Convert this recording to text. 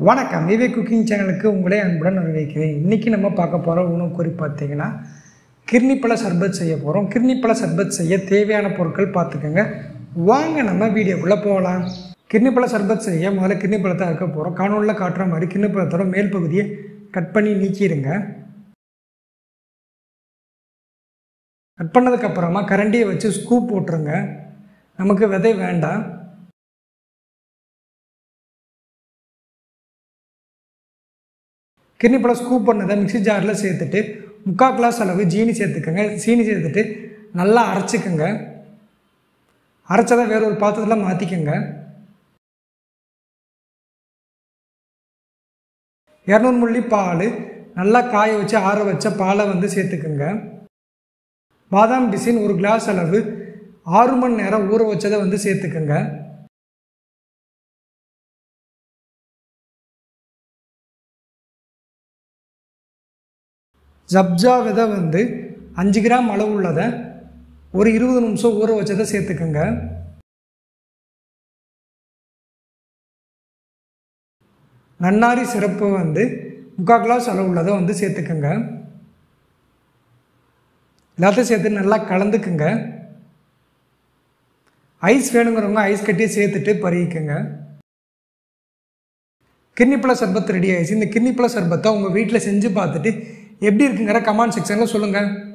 வணக்கம் விவே குக்கிங் சேனலுக்கு உங்களை அன்புடன் வரவேற்கிறேன் இன்றைக்கி நம்ம பார்க்க போகிற உணவு குறிப்பு பார்த்தீங்கன்னா கிர்னிப்பழ சர்பத் செய்ய போகிறோம் கிர்னிப்பழ சர்பத் செய்ய தேவையான பொருட்கள் பார்த்துக்கோங்க வாங்க நம்ம வீடியோக்குள்ளே போகலாம் கிர்னிப்பழ சர்பத் செய்ய முதல்ல கிர்னிப்பழத்தை அறுக்க போகிறோம் காணொலியில் காட்டுற மாதிரி கிர்னிப்பழத்தோட மேல் பகுதியை கட் பண்ணி நீக்கிடுங்க கட் பண்ணதுக்கப்புறமா கரண்டியை வச்சு ஸ்கூப் போட்டுருங்க நமக்கு விதை வேண்டாம் கிர்னி பழம் ஸ்கூப் பண்ணதை மிக்ஸி ஜாரில் சேர்த்துட்டு முக்கால் கிளாஸ் அளவு ஜீனி சேர்த்துக்கோங்க சீனி சேர்த்துட்டு நல்லா அரைச்சிக்கோங்க அரைச்சதை வேற ஒரு பாத்திரத்தில் மாற்றிக்கோங்க இரநூறு மில்லி பால் நல்லா காய வச்சு ஆற வச்ச பாலை வந்து சேர்த்துக்குங்க பாதாம் பிசின் ஒரு கிளாஸ் அளவு ஆறு மணி நேரம் ஊற வச்சதை வந்து சேர்த்துக்குங்க ஜப்ஜா விதை வந்து அஞ்சு கிராம் அளவு உள்ளதை ஒரு இருபது நிமிஷம் ஊற வச்சதை சேர்த்துக்குங்க நன்னாரி சிறப்பு வந்து முக்கால் கிளாஸ் அளவு உள்ளதை வந்து சேர்த்துக்குங்க எல்லாத்தையும் சேர்த்து நல்லா கலந்துக்குங்க ஐஸ் வேணுங்கிறவங்க ஐஸ் கட்டியே சேர்த்துட்டு பருகிக்குங்க கிர்னிப்பழ சர்பத் ரெடி ஆயிடுச்சு இந்த கிர்னிப்பழ சர்பத்தை உங்கள் வீட்டில் செஞ்சு பார்த்துட்டு எப்படி இருக்குங்கிற கமெண்ட் செக்ஷனில் சொல்லுங்கள்